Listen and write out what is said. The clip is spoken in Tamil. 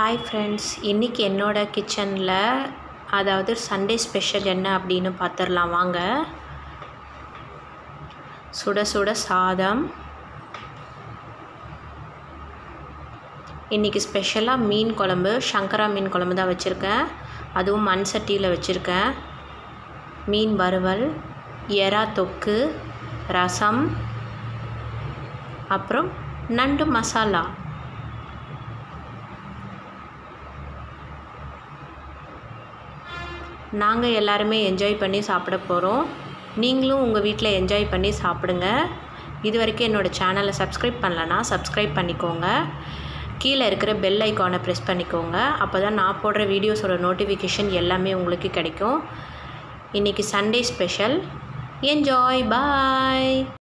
ஹாய் ஃப்ரெண்ட்ஸ் இன்றைக்கி என்னோடய கிச்சனில் அதாவது சண்டே ஸ்பெஷல் என்ன அப்படின்னு பார்த்துடலாம் வாங்க சுட சுட சாதம் இன்றைக்கி ஸ்பெஷலாக மீன் குழம்பு சங்கரா மீன் குழம்பு தான் வச்சுருக்கேன் அதுவும் மண் சட்டியில் வச்சுருக்கேன் மீன் வறுவல் எறா தொக்கு ரசம் அப்புறம் நண்டு மசாலா நாங்கள் எல்லாருமே என்ஜாய் பண்ணி சாப்பிட போகிறோம் நீங்களும் உங்கள் வீட்டில் என்ஜாய் பண்ணி சாப்பிடுங்க இது வரைக்கும் என்னோடய சேனலை சப்ஸ்கிரைப் பண்ணலன்னா சப்ஸ்கிரைப் பண்ணிக்கோங்க கீழே இருக்கிற பெல் ஐக்கானை ப்ரெஸ் பண்ணிக்கோங்க அப்போ தான் நான் போடுற வீடியோஸோட நோட்டிஃபிகேஷன் எல்லாமே உங்களுக்கு கிடைக்கும் இன்றைக்கி சண்டே ஸ்பெஷல் என்ஜாய் பாய்